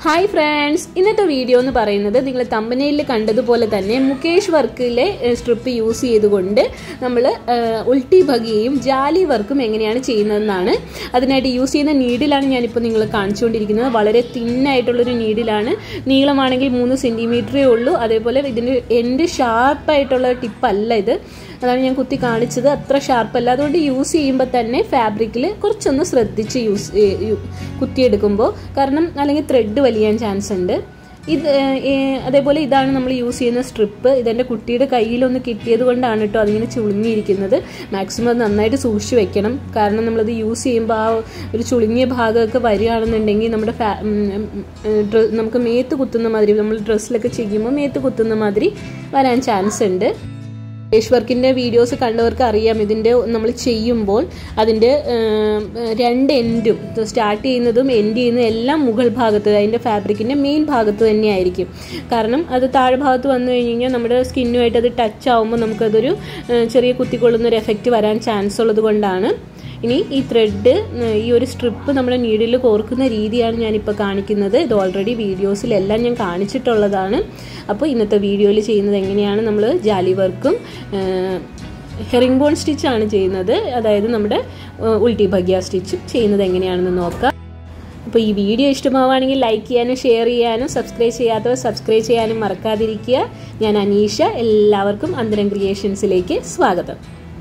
hi friends ഇന്നത്തെ video എന്ന് പറയുന്നത് നിങ്ങൾ തമ്പനയിൽ കണ്ടതുപോലെ തന്നെ മുകേഷ് വർക്കിലെ സ്ട്രിപ്പ് യൂസ് ചെയ്തുകൊണ്ട് നമ്മൾ ഉൾട്ടി ഭഗിയും ജാലി വർക്കും എങ്ങനെയാണ് ചെയ്യുന്നതെന്നാണ് അതിനായിട്ട് യൂസ് ചെയ്യുന്ന നീഡിലാണ് ഞാനിപ്പോൾ നിങ്ങൾ കാണിച്ചുകൊണ്ടിരിക്കുന്നത് വളരെ തിന്നായിട്ടുള്ളൊരു നീഡിലാണ് നീളമാണെങ്കിൽ മൂന്ന് സെൻറ്റിമീറ്ററേ ഉള്ളൂ അതേപോലെ ഇതിൻ്റെ എൻ്റെ ഷാർപ്പായിട്ടുള്ള ടിപ്പല്ല ഇത് അതാണ് ഞാൻ കുത്തി കാണിച്ചത് അത്ര ഷാർപ്പല്ല അതുകൊണ്ട് യൂസ് ചെയ്യുമ്പോൾ തന്നെ ഫാബ്രിക്കിൽ കുറച്ചൊന്ന് ശ്രദ്ധിച്ച് യൂസ് കുത്തിയെടുക്കുമ്പോൾ കാരണം അല്ലെങ്കിൽ ത്രെഡ് വലിയാൻ ചാൻസ് ഉണ്ട് ഇത് അതേപോലെ ഇതാണ് നമ്മൾ യൂസ് ചെയ്യുന്ന സ്ട്രിപ്പ് ഇതെൻ്റെ കുട്ടിയുടെ കയ്യിലൊന്ന് കിട്ടിയത് കൊണ്ടാണ് കേട്ടോ അതിങ്ങനെ ചുളുങ്ങിയിരിക്കുന്നത് മാക്സിമം അത് നന്നായിട്ട് സൂക്ഷിച്ച് വെക്കണം കാരണം നമ്മളത് യൂസ് ചെയ്യുമ്പോൾ ആ ഒരു ചുളുങ്ങിയ ഭാഗമൊക്കെ വരികയാണെന്നുണ്ടെങ്കിൽ നമ്മുടെ നമുക്ക് മേത്ത് കുത്തുന്ന മാതിരി നമ്മൾ ഡ്രസ്സിലൊക്കെ ചെയ്യുമ്പോൾ മേത്ത് കുത്തുന്ന മാതിരി വരാൻ ചാൻസ് ഉണ്ട് ഫേസ് വർക്കിൻ്റെ വീഡിയോസ് കണ്ടവർക്ക് അറിയാം ഇതിൻ്റെ നമ്മൾ ചെയ്യുമ്പോൾ അതിൻ്റെ രണ്ട് എൻഡും സ്റ്റാർട്ട് ചെയ്യുന്നതും എൻഡ് ചെയ്യുന്നതും എല്ലാം മുകൾ ഭാഗത്ത് അതിൻ്റെ ഫാബ്രിക്കിൻ്റെ മെയിൻ ഭാഗത്ത് തന്നെയായിരിക്കും കാരണം അത് താഴെ ഭാഗത്ത് വന്നു കഴിഞ്ഞ് കഴിഞ്ഞാൽ നമ്മുടെ സ്കിന്നുമായിട്ട് അത് ടച്ച് ആകുമ്പോൾ നമുക്കതൊരു ചെറിയ കുത്തിക്കൊള്ളുന്ന ഒരു എഫക്റ്റ് വരാൻ ചാൻസ് ഉള്ളത് കൊണ്ടാണ് ഇനി ഈ ത്രെഡ് ഈ ഒരു സ്ട്രിപ്പ് നമ്മുടെ നീഡിൽ കോർക്കുന്ന രീതിയാണ് ഞാനിപ്പോൾ കാണിക്കുന്നത് ഇത് ഓൾറെഡി വീഡിയോസിലെല്ലാം ഞാൻ കാണിച്ചിട്ടുള്ളതാണ് അപ്പോൾ ഇന്നത്തെ വീഡിയോയിൽ ചെയ്യുന്നത് എങ്ങനെയാണ് നമ്മൾ ജാലി വർക്കും ഹെറിംഗ് ബോൺ സ്റ്റിച്ചാണ് ചെയ്യുന്നത് അതായത് നമ്മുടെ ഉൾട്ടി ഭഗ്യ സ്റ്റിച്ചും ചെയ്യുന്നത് എങ്ങനെയാണെന്ന് നോക്കാം അപ്പോൾ ഈ വീഡിയോ ഇഷ്ടമാവുകയാണെങ്കിൽ ലൈക്ക് ചെയ്യാനും ഷെയർ ചെയ്യാനും സബ്സ്ക്രൈബ് ചെയ്യാത്തവർ സബ്സ്ക്രൈബ് ചെയ്യാനും മറക്കാതിരിക്കുക ഞാൻ അനീഷ എല്ലാവർക്കും അന്തരം ക്രിയേഷൻസിലേക്ക് സ്വാഗതം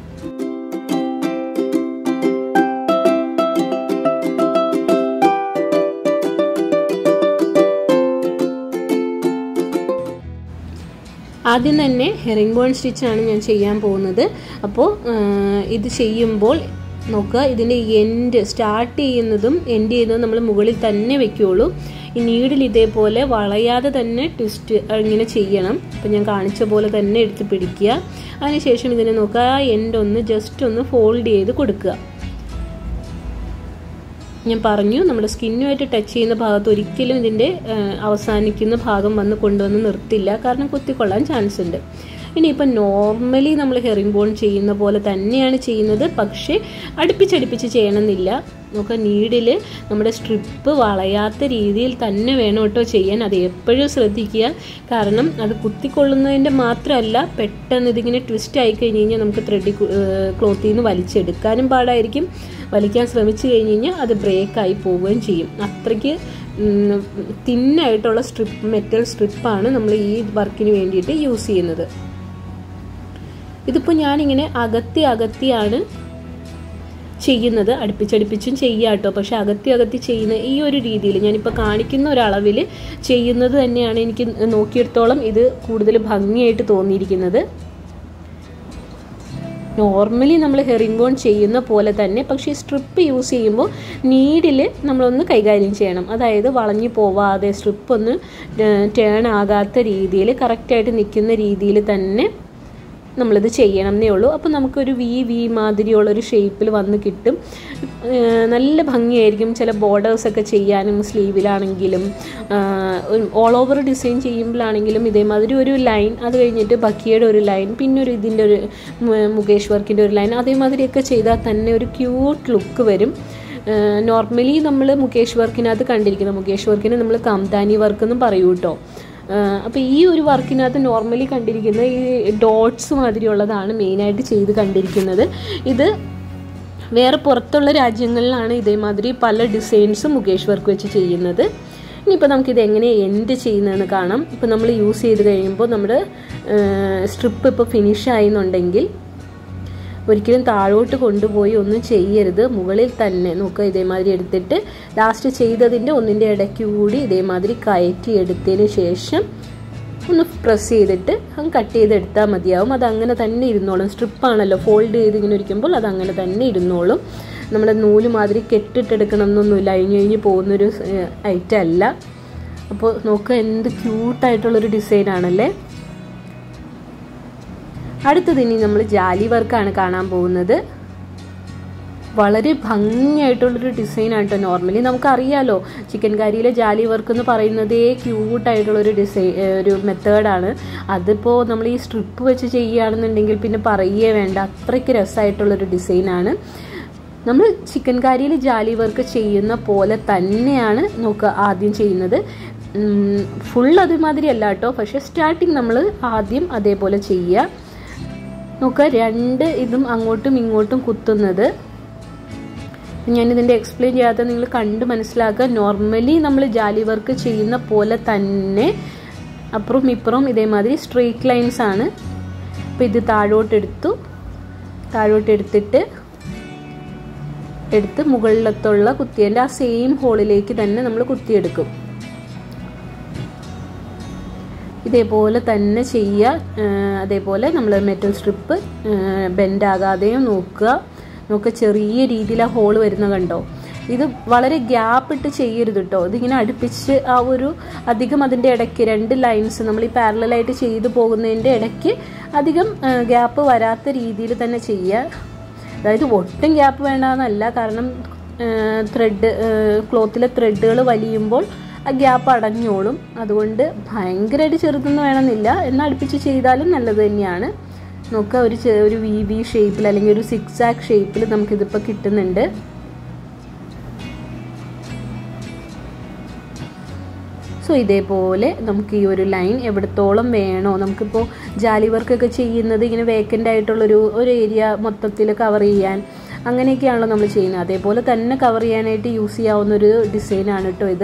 ആദ്യം തന്നെ ഹെറിംഗ് ബോൺ സ്റ്റിച്ചാണ് ഞാൻ ചെയ്യാൻ പോകുന്നത് അപ്പോൾ ഇത് ചെയ്യുമ്പോൾ നോക്കുക ഇതിൻ്റെ എൻഡ് സ്റ്റാർട്ട് ചെയ്യുന്നതും എൻഡ് ചെയ്യുന്നതും നമ്മൾ മുകളിൽ തന്നെ വെക്കുകയുള്ളൂ ഈ നീഡിൽ ഇതേപോലെ വളയാതെ തന്നെ ട്വിസ്റ്റ് ഇങ്ങനെ ചെയ്യണം അപ്പം ഞാൻ കാണിച്ച പോലെ തന്നെ എടുത്ത് പിടിക്കുക അതിനുശേഷം ഇതിനെ നോക്കുക ആ എൻഡ് ഒന്ന് ജസ്റ്റ് ഒന്ന് ഫോൾഡ് ചെയ്ത് കൊടുക്കുക ഞാൻ പറഞ്ഞു നമ്മുടെ സ്കിന്നുമായിട്ട് ടച്ച് ചെയ്യുന്ന ഭാഗത്ത് ഒരിക്കലും ഇതിൻ്റെ അവസാനിക്കുന്ന ഭാഗം വന്ന് കൊണ്ടുവന്ന് നിർത്തില്ല കാരണം കുത്തിക്കൊള്ളാൻ ചാൻസ് ഉണ്ട് ഇനിയിപ്പോൾ നോർമലി നമ്മൾ ഹെറിംഗ് ബോൺ ചെയ്യുന്ന പോലെ തന്നെയാണ് ചെയ്യുന്നത് പക്ഷേ അടുപ്പിച്ചടുപ്പിച്ച് ചെയ്യണമെന്നില്ല നമുക്ക് നീഡിൽ നമ്മുടെ സ്ട്രിപ്പ് വളയാത്ത രീതിയിൽ തന്നെ വേണം കേട്ടോ ചെയ്യാൻ അത് എപ്പോഴും ശ്രദ്ധിക്കുക കാരണം അത് കുത്തിക്കൊള്ളുന്നതിൻ്റെ മാത്രമല്ല പെട്ടെന്ന് ഇതിങ്ങനെ ട്വിസ്റ്റ് ആയി കഴിഞ്ഞ് കഴിഞ്ഞാൽ നമുക്ക് ത്രെഡി ക്ലോത്തിൽ നിന്ന് വലിച്ചെടുക്കാനും പാടായിരിക്കും വലിക്കാൻ ശ്രമിച്ചു കഴിഞ്ഞ് കഴിഞ്ഞാൽ അത് ബ്രേക്കായി പോവുകയും ചെയ്യും അത്രയ്ക്ക് തിന്നായിട്ടുള്ള സ്ട്രിപ്പ് മെറ്റൽ സ്ട്രിപ്പാണ് നമ്മൾ ഈ വർക്കിന് വേണ്ടിയിട്ട് യൂസ് ചെയ്യുന്നത് ഇതിപ്പോൾ ഞാനിങ്ങനെ അകത്തി അകത്തിയാണ് ചെയ്യുന്നത് അടുപ്പിച്ചടുപ്പിച്ചും ചെയ്യാം കേട്ടോ പക്ഷെ അകത്തി അകത്തി ചെയ്യുന്ന ഈ ഒരു രീതിയിൽ ഞാനിപ്പോൾ കാണിക്കുന്ന ഒരളവിൽ ചെയ്യുന്നത് തന്നെയാണ് എനിക്ക് നോക്കിയെടുത്തോളം ഇത് കൂടുതൽ ഭംഗിയായിട്ട് തോന്നിയിരിക്കുന്നത് നോർമലി നമ്മൾ ഹെറിംഗ് ബോൺ ചെയ്യുന്ന പോലെ തന്നെ പക്ഷേ സ്ട്രിപ്പ് യൂസ് ചെയ്യുമ്പോൾ നീഡിൽ നമ്മളൊന്ന് കൈകാര്യം ചെയ്യണം അതായത് വളഞ്ഞു പോവാതെ സ്ട്രിപ്പ് ഒന്ന് ടേൺ ആകാത്ത രീതിയിൽ കറക്റ്റായിട്ട് നിൽക്കുന്ന രീതിയിൽ തന്നെ നമ്മളിത് ചെയ്യണം എന്നേ ഉള്ളൂ അപ്പോൾ നമുക്കൊരു വി വി മാതിരിയുള്ളൊരു ഷേപ്പിൽ വന്ന് കിട്ടും നല്ല ഭംഗിയായിരിക്കും ചില ബോർഡേഴ്സൊക്കെ ചെയ്യാനും സ്ലീവിലാണെങ്കിലും ഓൾ ഓവർ ഡിസൈൻ ചെയ്യുമ്പോഴാണെങ്കിലും ഇതേമാതിരി ഒരു ലൈൻ അത് കഴിഞ്ഞിട്ട് ബക്കിയുടെ ഒരു ലൈൻ പിന്നെ ഒരു ഇതിൻ്റെ ഒരു മുകേഷ് വർക്കിൻ്റെ ഒരു ലൈൻ അതേമാതിരിയൊക്കെ ചെയ്താൽ തന്നെ ഒരു ക്യൂട്ട് ലുക്ക് വരും നോർമലി നമ്മൾ മുകേഷ് വർക്കിനകത്ത് കണ്ടിരിക്കുന്നത് മുകേഷ് വർക്കിന് നമ്മൾ കംതാനി വർക്ക് എന്നും പറയൂ കേട്ടോ അപ്പോൾ ഈ ഒരു വർക്കിനകത്ത് നോർമലി കണ്ടിരിക്കുന്നത് ഈ ഡോട്ട്സ് മാതിരിയുള്ളതാണ് മെയിനായിട്ട് ചെയ്ത് കണ്ടിരിക്കുന്നത് ഇത് വേറെ പുറത്തുള്ള രാജ്യങ്ങളിലാണ് ഇതേമാതിരി പല ഡിസൈൻസും മുകേഷ് വർക്ക് വെച്ച് ചെയ്യുന്നത് ഇനിയിപ്പോൾ നമുക്കിത് എങ്ങനെ എൻഡ് ചെയ്യുന്നതെന്ന് കാണാം ഇപ്പോൾ നമ്മൾ യൂസ് ചെയ്ത് കഴിയുമ്പോൾ നമ്മുടെ സ്ട്രിപ്പ് ഇപ്പോൾ ഫിനിഷ് ആയെന്നുണ്ടെങ്കിൽ ഒരിക്കലും താഴോട്ട് കൊണ്ടുപോയി ഒന്നും ചെയ്യരുത് മുകളിൽ തന്നെ നോക്കുക ഇതേമാതിരി എടുത്തിട്ട് ലാസ്റ്റ് ചെയ്തതിൻ്റെ ഒന്നിൻ്റെ ഇടയ്ക്ക് കൂടി ഇതേമാതിരി കയറ്റി എടുത്തതിന് ശേഷം ഒന്ന് പ്രസ് ചെയ്തിട്ട് അങ്ങ് കട്ട് ചെയ്തെടുത്താൽ മതിയാവും അത് അങ്ങനെ തന്നെ ഇരുന്നോളും സ്ട്രിപ്പാണല്ലോ ഫോൾഡ് ചെയ്ത് ഇങ്ങനെ ഇരിക്കുമ്പോൾ അത് അങ്ങനെ തന്നെ ഇരുന്നോളും നമ്മുടെ നൂല് മാതിരി കെട്ടിട്ടെടുക്കണം എന്നൊന്നുമില്ല അഴിഞ്ഞു കഴിഞ്ഞ് പോകുന്നൊരു ഐറ്റം അല്ല അപ്പോൾ നോക്കുക എന്ത് ക്യൂട്ടായിട്ടുള്ളൊരു ഡിസൈനാണല്ലേ അടുത്തത് ഇനി നമ്മൾ ജാലി വർക്കാണ് കാണാൻ പോകുന്നത് വളരെ ഭംഗിയായിട്ടുള്ളൊരു ഡിസൈനാണ് കേട്ടോ നോർമലി നമുക്കറിയാലോ ചിക്കൻ കറിയിലെ ജാലി വർക്ക് എന്ന് പറയുന്നതേ ക്യൂട്ടായിട്ടുള്ളൊരു ഡിസൈൻ ഒരു മെത്തേഡാണ് അതിപ്പോൾ നമ്മൾ ഈ സ്ട്രിപ്പ് വെച്ച് ചെയ്യുകയാണെന്നുണ്ടെങ്കിൽ പിന്നെ പറയുകയേ വേണ്ട അത്രയ്ക്ക് രസമായിട്ടുള്ളൊരു ഡിസൈനാണ് നമ്മൾ ചിക്കൻ കാരിയിൽ ജാലി വർക്ക് ചെയ്യുന്ന പോലെ തന്നെയാണ് നോക്കുക ആദ്യം ചെയ്യുന്നത് ഫുൾ അതുമാതിരി അല്ല കേട്ടോ പക്ഷെ സ്റ്റാർട്ടിങ് നമ്മൾ ആദ്യം അതേപോലെ ചെയ്യുക നോക്കുക രണ്ട് ഇതും അങ്ങോട്ടും ഇങ്ങോട്ടും കുത്തുന്നത് ഞാനിതിൻ്റെ എക്സ്പ്ലെയിൻ ചെയ്യാത്ത നിങ്ങൾ കണ്ട് മനസ്സിലാക്കുക നോർമലി നമ്മൾ ജാലി വർക്ക് ചെയ്യുന്ന പോലെ തന്നെ അപ്പുറം ഇപ്പുറം ഇതേമാതിരി സ്ട്രെയിറ്റ് ലൈൻസ് ആണ് അപ്പോൾ ഇത് താഴോട്ടെടുത്തു താഴോട്ടെടുത്തിട്ട് എടുത്ത് മുകളിലത്തുള്ള കുത്തിയൻ്റെ ആ സെയിം ഹോളിലേക്ക് തന്നെ നമ്മൾ കുത്തിയെടുക്കും ഇതേപോലെ തന്നെ ചെയ്യുക അതേപോലെ നമ്മൾ മെറ്റൽ സ്ട്രിപ്പ് ബെൻഡ് ആകാതെയും നോക്കുക നോക്കുക ചെറിയ രീതിയിൽ ആ ഹോൾ വരുന്ന കണ്ടോ ഇത് വളരെ ഗ്യാപ്പ് ഇട്ട് ചെയ്യരുത് കേട്ടോ ഇതിങ്ങനെ അടുപ്പിച്ച് ആ ഒരു അധികം അതിൻ്റെ ഇടയ്ക്ക് രണ്ട് ലൈൻസ് നമ്മൾ ഈ പാരലായിട്ട് ചെയ്തു പോകുന്നതിൻ്റെ ഇടയ്ക്ക് അധികം ഗ്യാപ്പ് വരാത്ത രീതിയിൽ തന്നെ ചെയ്യുക അതായത് ഒട്ടും ഗ്യാപ്പ് വേണ്ടെന്നല്ല കാരണം ത്രെഡ് ക്ലോത്തിലെ ത്രെഡുകൾ വലിയുമ്പോൾ ആ ഗ്യാപ്പ് അടഞ്ഞോളും അതുകൊണ്ട് ഭയങ്കരമായിട്ട് ചെറുതൊന്നും വേണമെന്നില്ല എന്നാൽ അടുപ്പിച്ച് ചെയ്താലും നല്ലത് തന്നെയാണ് നോക്കുക ഒരു ഒരു വി വി ഷേപ്പിൽ അല്ലെങ്കിൽ ഒരു സിക്സ് ആക്ക് ഷേപ്പിൽ നമുക്കിതിപ്പോൾ കിട്ടുന്നുണ്ട് സോ ഇതേപോലെ നമുക്ക് ഈ ഒരു ലൈൻ എവിടത്തോളം വേണോ നമുക്കിപ്പോൾ ജാലി വർക്കൊക്കെ ചെയ്യുന്നത് ഇങ്ങനെ വേക്കൻ്റ് ആയിട്ടുള്ളൊരു ഒരു ഏരിയ മൊത്തത്തിൽ കവർ ചെയ്യാൻ അങ്ങനെയൊക്കെയാണല്ലോ നമ്മൾ ചെയ്യുന്നത് അതേപോലെ തന്നെ കവർ ചെയ്യാനായിട്ട് യൂസ് ചെയ്യാവുന്ന ഒരു ഡിസൈനാണ് കേട്ടോ ഇത്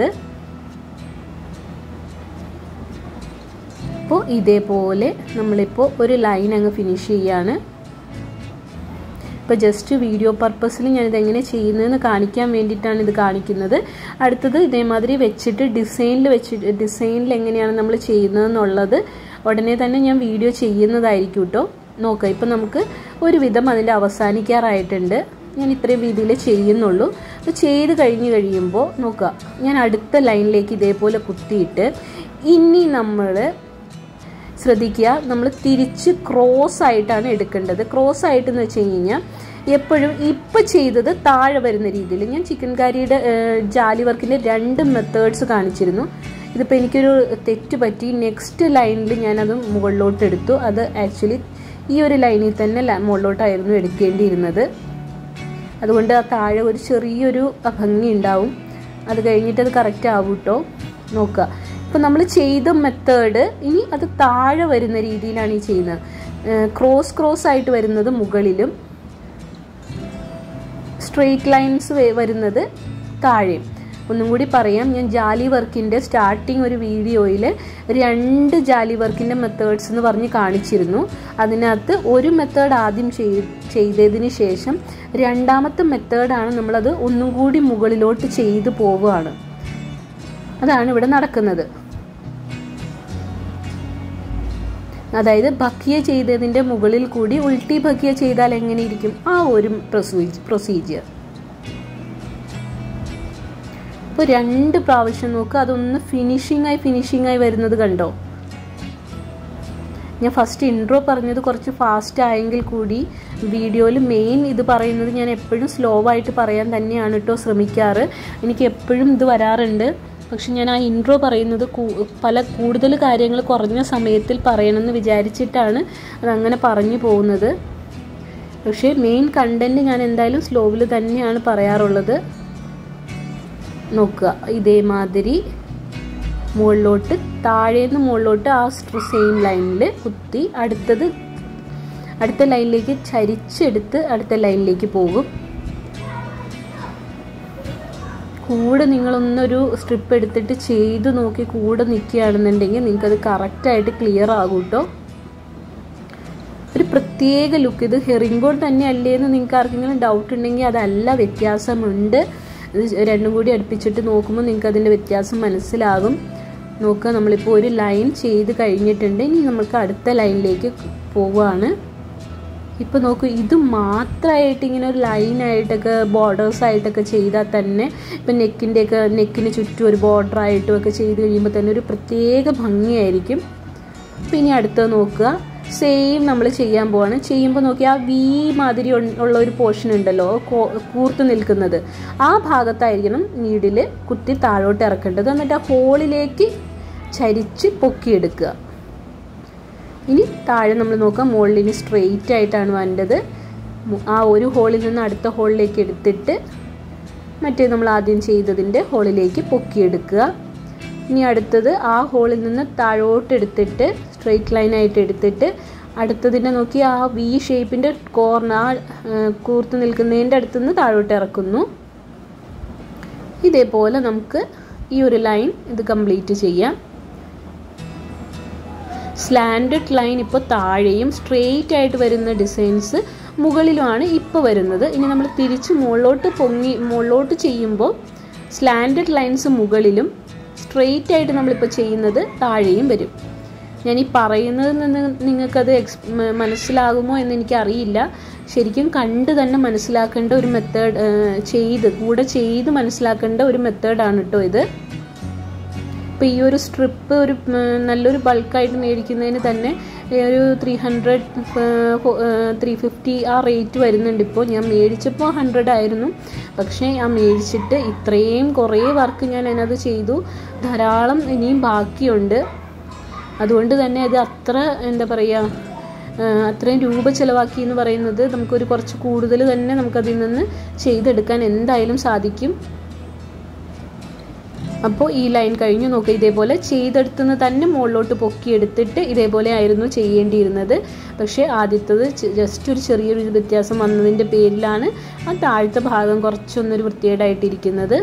അപ്പോൾ ഇതേപോലെ നമ്മളിപ്പോൾ ഒരു ലൈൻ അങ്ങ് ഫിനിഷ് ചെയ്യാണ് ഇപ്പോൾ ജസ്റ്റ് വീഡിയോ പർപ്പസിൽ ഞാനിത് എങ്ങനെ ചെയ്യുന്നതെന്ന് കാണിക്കാൻ വേണ്ടിയിട്ടാണ് ഇത് കാണിക്കുന്നത് അടുത്തത് ഇതേമാതിരി വെച്ചിട്ട് ഡിസൈനിൽ വെച്ചിട്ട് ഡിസൈനിൽ എങ്ങനെയാണ് നമ്മൾ ചെയ്യുന്നതെന്നുള്ളത് ഉടനെ തന്നെ ഞാൻ വീഡിയോ ചെയ്യുന്നതായിരിക്കും കേട്ടോ നോക്കാം ഇപ്പം നമുക്ക് ഒരുവിധം അതിൻ്റെ അവസാനിക്കാറായിട്ടുണ്ട് ഞാൻ ഇത്രയും രീതിയിൽ ചെയ്യുന്നുള്ളൂ അപ്പോൾ ചെയ്ത് കഴിഞ്ഞ് കഴിയുമ്പോൾ നോക്കുക ഞാൻ അടുത്ത ലൈനിലേക്ക് ഇതേപോലെ കുത്തിയിട്ട് ഇനി നമ്മൾ ശ്രദ്ധിക്കുക നമ്മൾ തിരിച്ച് ക്രോസ് ആയിട്ടാണ് എടുക്കേണ്ടത് ക്രോസ് ആയിട്ട് എന്ന് വെച്ച് കഴിഞ്ഞാൽ എപ്പോഴും ഇപ്പം ചെയ്തത് താഴെ വരുന്ന രീതിയിൽ ഞാൻ ചിക്കൻ കറിയുടെ ജാലി വർക്കിൻ്റെ രണ്ട് മെത്തേഡ്സ് കാണിച്ചിരുന്നു ഇതിപ്പോൾ എനിക്കൊരു തെറ്റ് പറ്റി നെക്സ്റ്റ് ലൈനിൽ ഞാനത് മുകളിലോട്ട് എടുത്തു അത് ആക്ച്വലി ഈ ഒരു ലൈനിൽ തന്നെ മുകളിലോട്ടായിരുന്നു എടുക്കേണ്ടിയിരുന്നത് അതുകൊണ്ട് ആ താഴെ ഒരു ചെറിയൊരു ഭംഗി ഉണ്ടാവും അത് കഴിഞ്ഞിട്ട് അത് കറക്റ്റ് ആവും കേട്ടോ നോക്കുക ഇപ്പം നമ്മൾ ചെയ്ത മെത്തേഡ് ഇനി അത് താഴെ വരുന്ന രീതിയിലാണ് ഈ ചെയ്യുന്നത് ക്രോസ് ക്രോസ് ആയിട്ട് വരുന്നത് മുകളിലും സ്ട്രെയിറ്റ് ലൈൻസ് വരുന്നത് താഴെയും ഒന്നും കൂടി പറയാം ഞാൻ ജാലി വർക്കിൻ്റെ സ്റ്റാർട്ടിങ് ഒരു വീഡിയോയിൽ രണ്ട് ജാലി വർക്കിൻ്റെ മെത്തേഡ്സ് എന്ന് പറഞ്ഞ് കാണിച്ചിരുന്നു അതിനകത്ത് ഒരു മെത്തേഡ് ആദ്യം ചെയ്തതിന് ശേഷം രണ്ടാമത്തെ മെത്തേഡാണ് നമ്മളത് ഒന്നും കൂടി മുകളിലോട്ട് ചെയ്തു പോവുകയാണ് അതാണ് ഇവിടെ നടക്കുന്നത് അതായത് ബക്കിയ ചെയ്തതിൻ്റെ മുകളിൽ കൂടി ഉൾട്ടി ബക്കിയ ചെയ്താൽ എങ്ങനെ ഇരിക്കും ആ ഒരു പ്രൊസീജിയർ ഇപ്പോൾ രണ്ട് പ്രാവശ്യം നോക്കുക അതൊന്ന് ഫിനിഷിംഗ് ആയി ഫിനിഷിംഗ് ആയി വരുന്നത് കണ്ടോ ഞാൻ ഫസ്റ്റ് ഇൻട്രോ പറഞ്ഞത് കുറച്ച് ഫാസ്റ്റ് ആയെങ്കിൽ കൂടി വീഡിയോയിൽ മെയിൻ ഇത് പറയുന്നത് ഞാൻ എപ്പോഴും സ്ലോ ആയിട്ട് പറയാൻ തന്നെയാണ് കേട്ടോ ശ്രമിക്കാറ് എനിക്ക് എപ്പോഴും ഇത് വരാറുണ്ട് പക്ഷെ ഞാൻ ആ ഇൻട്രോ പറയുന്നത് പല കൂടുതൽ കാര്യങ്ങൾ കുറഞ്ഞ സമയത്തിൽ പറയണമെന്ന് വിചാരിച്ചിട്ടാണ് അതങ്ങനെ പറഞ്ഞു പോകുന്നത് പക്ഷേ മെയിൻ കണ്ടൻറ്റ് ഞാൻ എന്തായാലും സ്ലോവിൽ തന്നെയാണ് പറയാറുള്ളത് നോക്കുക ഇതേമാതിരി മുകളിലോട്ട് താഴേന്ന് മുകളിലോട്ട് ആ സെയിം ലൈനിൽ കുത്തി അടുത്തത് അടുത്ത ലൈനിലേക്ക് ചരിച്ചെടുത്ത് അടുത്ത ലൈനിലേക്ക് പോകും കൂടെ നിങ്ങളൊന്നൊരു സ്ട്രിപ്പ് എടുത്തിട്ട് ചെയ്ത് നോക്കി കൂടെ നിൽക്കുകയാണെന്നുണ്ടെങ്കിൽ നിങ്ങൾക്കത് കറക്റ്റായിട്ട് ക്ലിയർ ആകും കേട്ടോ ഒരു പ്രത്യേക ലുക്ക് ഇത് ഹെറിംഗോൺ തന്നെ അല്ലേ എന്ന് നിങ്ങൾക്ക് ആർക്കെങ്കിലും ഡൗട്ട് ഉണ്ടെങ്കിൽ അതല്ല വ്യത്യാസമുണ്ട് ഇത് രണ്ടും കൂടി അടുപ്പിച്ചിട്ട് നോക്കുമ്പോൾ നിങ്ങൾക്ക് അതിൻ്റെ വ്യത്യാസം മനസ്സിലാകും നോക്കുക നമ്മളിപ്പോൾ ഒരു ലൈൻ ചെയ്ത് കഴിഞ്ഞിട്ടുണ്ട് ഇനി നമുക്ക് അടുത്ത ലൈനിലേക്ക് പോവുകയാണ് ഇപ്പോൾ നോക്കൂ ഇത് മാത്രമായിട്ട് ഇങ്ങനെ ഒരു ലൈനായിട്ടൊക്കെ ബോർഡേഴ്സ് ആയിട്ടൊക്കെ ചെയ്താൽ തന്നെ ഇപ്പം നെക്കിൻ്റെയൊക്കെ നെക്കിന് ചുറ്റും ഒരു ബോർഡർ ആയിട്ടും ഒക്കെ ചെയ്ത് കഴിയുമ്പോൾ തന്നെ ഒരു പ്രത്യേക ഭംഗിയായിരിക്കും അപ്പോൾ ഇനി അടുത്തത് നോക്കുക സെയിം നമ്മൾ ചെയ്യാൻ പോവാണ് ചെയ്യുമ്പോൾ നോക്കി ആ വി മാതിരി ഉള്ള ഒരു പോർഷൻ ഉണ്ടല്ലോ കൂർത്ത് നിൽക്കുന്നത് ആ ഭാഗത്തായിരിക്കണം നീഡിൽ കുത്തി താഴോട്ട് ഇറക്കേണ്ടത് എന്നിട്ട് ആ ഹോളിലേക്ക് ചരിച്ച് പൊക്കിയെടുക്കുക ഇനി താഴെ നമ്മൾ നോക്കാം മുകളിൽ ഇനി സ്ട്രെയിറ്റ് ആയിട്ടാണ് വരേണ്ടത് മു- ആ ഒരു ഹോളിൽ നിന്ന് അടുത്ത ഹോളിലേക്ക് എടുത്തിട്ട് മറ്റേ നമ്മൾ ആദ്യം ചെയ്തതിൻ്റെ ഹോളിലേക്ക് പൊക്കിയെടുക്കുക ഇനി അടുത്തത് ആ ഹോളിൽ നിന്ന് താഴോട്ട് എടുത്തിട്ട് സ്ട്രെയിറ്റ് ലൈനായിട്ട് എടുത്തിട്ട് അടുത്തതിനെ നോക്കി ആ വി ഷേപ്പിൻ്റെ കോർണർ ആ ഏഹ്, കൂർത്ത് നിൽക്കുന്നതിൻ്റെ അടുത്ത് നിന്ന് താഴോട്ട് ഇറക്കുന്നു ഇതേപോലെ നമുക്ക് ഈ ഒരു ലൈൻ ഇത് കംപ്ലീറ്റ് ചെയ്യാം സ്ലാൻഡഡ് ലൈൻ ഇപ്പോൾ താഴെയും സ്ട്രെയിറ്റ് ആയിട്ട് വരുന്ന ഡിസൈൻസ് മുകളിലുമാണ് ഇപ്പോൾ വരുന്നത് ഇനി നമ്മൾ തിരിച്ച് മുകളിലോട്ട് പൊങ്ങി മുകളിലോട്ട് ചെയ്യുമ്പോൾ സ്ലാൻഡഡ് ലൈൻസ് മുകളിലും സ്ട്രെയിറ്റ് ആയിട്ട് നമ്മളിപ്പോൾ ചെയ്യുന്നത് താഴെയും വരും ഞാൻ ഈ പറയുന്നത് നിന്ന് നിങ്ങൾക്കത് എക്സ് മ- മനസ്സിലാകുമോ എന്ന് എനിക്കറിയില്ല ശരിക്കും കണ്ട് തന്നെ മനസ്സിലാക്കേണ്ട ഒരു മെത്തേഡ് ചെയ്ത് കൂടെ ചെയ്ത് മനസ്സിലാക്കേണ്ട ഒരു മെത്തേഡാണ് കേട്ടോ ഇത് ഇപ്പോൾ ഈ ഒരു സ്ട്രിപ്പ് ഒരു ഉം, നല്ലൊരു ബൾക്കായിട്ട് മേടിക്കുന്നതിന് തന്നെ ഈ ഒരു ത്രീ ഹൺഡ്രഡ് ത്രീ ഫിഫ്റ്റി ആ റേറ്റ് വരുന്നുണ്ട് ഇപ്പോൾ ഞാൻ മേടിച്ചപ്പോൾ ഹൺഡ്രഡ് ആയിരുന്നു പക്ഷേ ഞാൻ മേടിച്ചിട്ട് ഇത്രയും കുറേ വർക്ക് ഞാൻ അതിനകത്ത് ചെയ്തു ധാരാളം ഇനിയും ബാക്കിയുണ്ട് അതുകൊണ്ട് തന്നെ അത് അത്ര എന്താ പറയുക അത്രയും രൂപ ചിലവാക്കി എന്ന് പറയുന്നത് നമുക്കൊരു കുറച്ച് കൂടുതൽ തന്നെ നമുക്കതിൽ നിന്ന് ചെയ്തെടുക്കാൻ എന്തായാലും സാധിക്കും അപ്പോൾ ഈ ലൈൻ കഴിഞ്ഞു നോക്കുക ഇതേപോലെ ചെയ്തെടുത്തുനിന്ന് തന്നെ മുകളിലോട്ട് പൊക്കിയെടുത്തിട്ട് ഇതേപോലെ ആയിരുന്നു ചെയ്യേണ്ടിയിരുന്നത് പക്ഷേ ആദ്യത്തത് ജസ്റ്റ് ഒരു ചെറിയൊരു വ്യത്യാസം വന്നതിൻ്റെ പേരിലാണ് ആ താഴത്തെ ഭാഗം കുറച്ചൊന്നൊരു വൃത്തികേടായിട്ടിരിക്കുന്നത്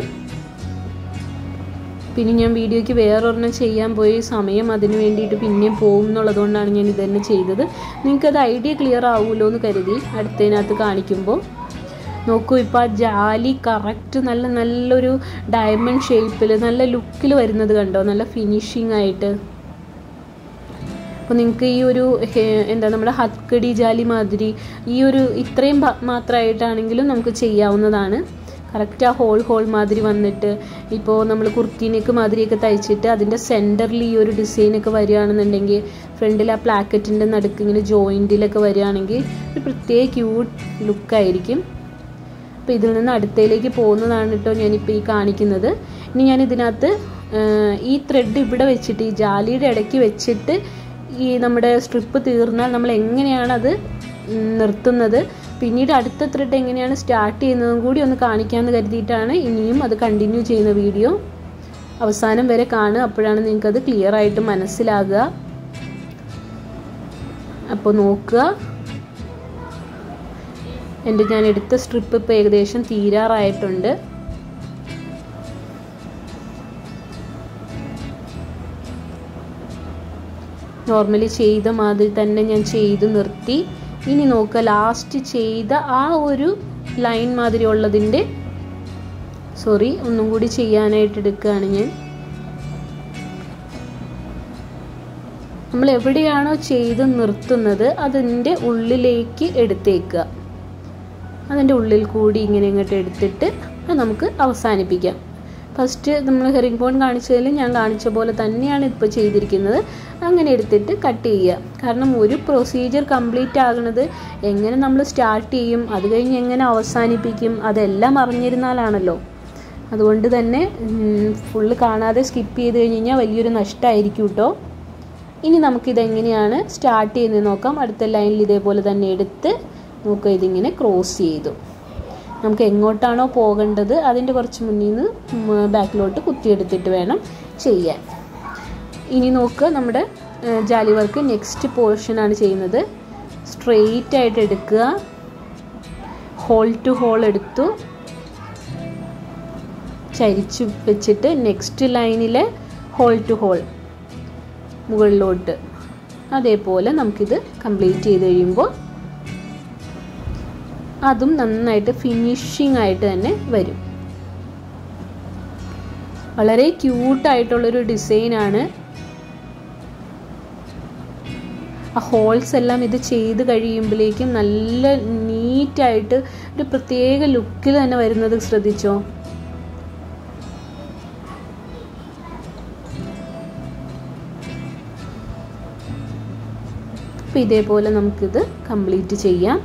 പിന്നെ ഞാൻ വീഡിയോയ്ക്ക് വേറൊരെണ്ണം ചെയ്യാൻ പോയി സമയം അതിന് വേണ്ടിയിട്ട് പിന്നെയും പോകും എന്നുള്ളതുകൊണ്ടാണ് ഞാൻ ഇത് തന്നെ ചെയ്തത് നിങ്ങൾക്കത് ഐഡിയ ക്ലിയർ ആവുമല്ലോ എന്ന് കരുതി അടുത്തതിനകത്ത് കാണിക്കുമ്പോൾ നോക്കൂ ഇപ്പോൾ ആ ജാലി കറക്റ്റ് നല്ല നല്ലൊരു ഡയമണ്ട് ഷേപ്പിൽ നല്ല ലുക്കിൽ വരുന്നത് കണ്ടോ നല്ല ഫിനിഷിംഗ് ആയിട്ട് അപ്പോൾ നിങ്ങൾക്ക് ഈ ഒരു ഹെ- എന്താ നമ്മുടെ ഹത്കടി ജാലി മാതിരി ഈ ഒരു ഇത്രയും ഭ- മാത്രമായിട്ടാണെങ്കിലും നമുക്ക് ചെയ്യാവുന്നതാണ് കറക്റ്റ് ആ ഹോൾ ഹോൾ മാതിരി വന്നിട്ട് ഇപ്പോൾ നമ്മൾ കുർത്തീനക്ക് മാതിരിയൊക്കെ തയ്ച്ചിട്ട് അതിൻ്റെ സെൻറ്ററിൽ ഈ ഒരു ഡിസൈനൊക്കെ വരികയാണെന്നുണ്ടെങ്കിൽ ഫ്രണ്ടിൽ ആ പ്ലാക്കറ്റിൻ്റെ നടുക്ക് ഇങ്ങനെ ജോയിൻറ്റിലൊക്കെ വരികയാണെങ്കിൽ ഒരു പ്രത്യേക ക്യൂട്ട് ലുക്കായിരിക്കും അപ്പോൾ ഇതിൽ നിന്ന് അടുത്തയിലേക്ക് പോകുന്നതാണ് കേട്ടോ ഞാനിപ്പോൾ ഈ കാണിക്കുന്നത് ഇനി ഞാൻ ഇതിനകത്ത് ആ, ഈ ത്രെഡ് ഇവിടെ വെച്ചിട്ട് ഈ ജാലിയുടെ ഇടയ്ക്ക് വെച്ചിട്ട് ഈ നമ്മുടെ സ്ട്രിപ്പ് തീർന്നാൽ നമ്മൾ എങ്ങനെയാണ് അത് ഉം, നിർത്തുന്നത് പിന്നീട് അടുത്ത ത്രെഡ് എങ്ങനെയാണ് സ്റ്റാർട്ട് ചെയ്യുന്നതും കൂടി ഒന്ന് കാണിക്കാമെന്ന് കരുതിയിട്ടാണ് ഇനിയും അത് കണ്ടിന്യൂ ചെയ്യുന്ന വീഡിയോ അവസാനം വരെ കാണുക അപ്പോഴാണ് നിങ്ങൾക്കത് ക്ലിയർ ആയിട്ട് മനസ്സിലാകുക അപ്പോൾ നോക്കുക എൻ്റെ ഞാൻ എടുത്ത സ്ട്രിപ്പ് ഇപ്പോൾ ഏകദേശം തീരാറായിട്ടുണ്ട് നോർമലി ചെയ്ത മാതിരി തന്നെ ഞാൻ ചെയ്ത് നിർത്തി ഇനി നോക്കുക ലാസ്റ്റ് ചെയ്ത ആ ഒരു ലൈൻ മാതിരി ഉള്ളതിൻ്റെ സോറി ഒന്നും കൂടി ചെയ്യാനായിട്ട് എടുക്കുകയാണ് ഞാൻ നമ്മൾ എവിടെയാണോ ചെയ്ത് നിർത്തുന്നത് അതിൻ്റെ ഉള്ളിലേക്ക് എടുത്തേക്കുക അതിൻ്റെ ഉള്ളിൽ കൂടി ഇങ്ങനെ ഇങ്ങോട്ട് എടുത്തിട്ട് അത് നമുക്ക് അവസാനിപ്പിക്കാം ഫസ്റ്റ് നമ്മൾ ഹെറിംഗ് ബോൺ കാണിച്ചതിൽ ഞാൻ കാണിച്ച പോലെ തന്നെയാണ് ഇപ്പോൾ ചെയ്തിരിക്കുന്നത് അങ്ങനെ എടുത്തിട്ട് കട്ട് ചെയ്യുക കാരണം ഒരു പ്രൊസീജിയർ കംപ്ലീറ്റ് ആകുന്നത് എങ്ങനെ നമ്മൾ സ്റ്റാർട്ട് ചെയ്യും അത് കഴിഞ്ഞ് എങ്ങനെ അവസാനിപ്പിക്കും അതെല്ലാം അറിഞ്ഞിരുന്നാലാണല്ലോ അതുകൊണ്ട് തന്നെ ഫുള്ള് കാണാതെ സ്കിപ്പ് ചെയ്ത് കഴിഞ്ഞ് കഴിഞ്ഞാൽ വലിയൊരു നഷ്ടമായിരിക്കും കേട്ടോ ഇനി നമുക്കിതെങ്ങനെയാണ് സ്റ്റാർട്ട് ചെയ്യുന്നത് നോക്കാം അടുത്ത ലൈനിൽ ഇതേപോലെ തന്നെ എടുത്ത് നോക്കുക ഇതിങ്ങനെ ക്രോസ് ചെയ്തു നമുക്ക് എങ്ങോട്ടാണോ പോകേണ്ടത് അതിൻ്റെ കുറച്ച് മുന്നിൽ നിന്ന് ബാക്കിലോട്ട് കുത്തിയെടുത്തിട്ട് വേണം ചെയ്യാൻ ഇനി നോക്കുക നമ്മുടെ ഏഹ്, ജാലി വർക്ക് നെക്സ്റ്റ് പോർഷനാണ് ചെയ്യുന്നത് സ്ട്രെയിറ്റ് ആയിട്ട് എടുക്കുക ഹോൾ ടു ഹോൾ എടുത്തു ചരിച്ച് വെച്ചിട്ട് നെക്സ്റ്റ് ലൈനിലെ ഹോൾ ടു ഹോൾ മുകളിലോട്ട് അതേപോലെ നമുക്കിത് കംപ്ലീറ്റ് ചെയ്ത് കഴിയുമ്പോൾ അതും നന്നായിട്ട് ഫിനിഷിംഗ് ആയിട്ട് തന്നെ വരും വളരെ ക്യൂട്ടായിട്ടുള്ളൊരു ഡിസൈനാണ് ആ ഹോൾസ് എല്ലാം ഇത് ചെയ്ത് കഴിയുമ്പോഴേക്കും നല്ല നീറ്റായിട്ട് ഒരു പ്രത്യേക ലുക്കിൽ തന്നെ വരുന്നത് ശ്രദ്ധിച്ചോ അപ്പോൾ ഇതേപോലെ നമുക്കിത് കംപ്ലീറ്റ് ചെയ്യാം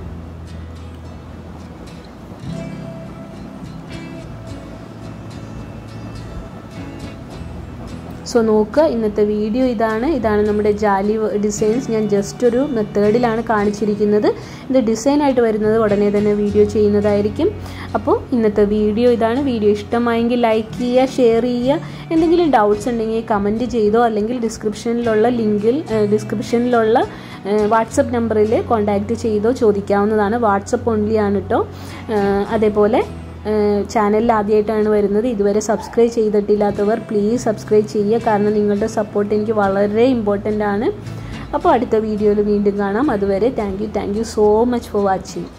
സോ നോക്കുക ഇന്നത്തെ വീഡിയോ ഇതാണ് ഇതാണ് നമ്മുടെ ജാലി ഡിസൈൻസ് ഞാൻ ജസ്റ്റ് ഒരു മെത്തേഡിലാണ് കാണിച്ചിരിക്കുന്നത് ഇത് ഡിസൈനായിട്ട് വരുന്നത് ഉടനെ തന്നെ വീഡിയോ ചെയ്യുന്നതായിരിക്കും അപ്പോൾ ഇന്നത്തെ വീഡിയോ ഇതാണ് വീഡിയോ ഇഷ്ടമായെങ്കിൽ ലൈക്ക് ചെയ്യുക ഷെയർ ചെയ്യുക എന്തെങ്കിലും ഡൗട്ട്സ് ഉണ്ടെങ്കിൽ കമൻറ്റ് ചെയ്തോ അല്ലെങ്കിൽ ഡിസ്ക്രിപ്ഷനിലുള്ള ലിങ്കിൽ ഡിസ്ക്രിപ്ഷനിലുള്ള വാട്സപ്പ് നമ്പറിൽ കോൺടാക്റ്റ് ചെയ്തോ ചോദിക്കാവുന്നതാണ് വാട്സപ്പ് ഓൺലി ആണ് കേട്ടോ അതേപോലെ ചാനലിൽ ആദ്യമായിട്ടാണ് വരുന്നത് ഇതുവരെ സബ്സ്ക്രൈബ് ചെയ്തിട്ടില്ലാത്തവർ പ്ലീസ് സബ്സ്ക്രൈബ് ചെയ്യുക കാരണം നിങ്ങളുടെ സപ്പോർട്ട് എനിക്ക് വളരെ ഇമ്പോർട്ടൻ്റ് ആണ് അപ്പോൾ അടുത്ത വീഡിയോയിൽ വീണ്ടും കാണാം അതുവരെ thank you thank you so much for watching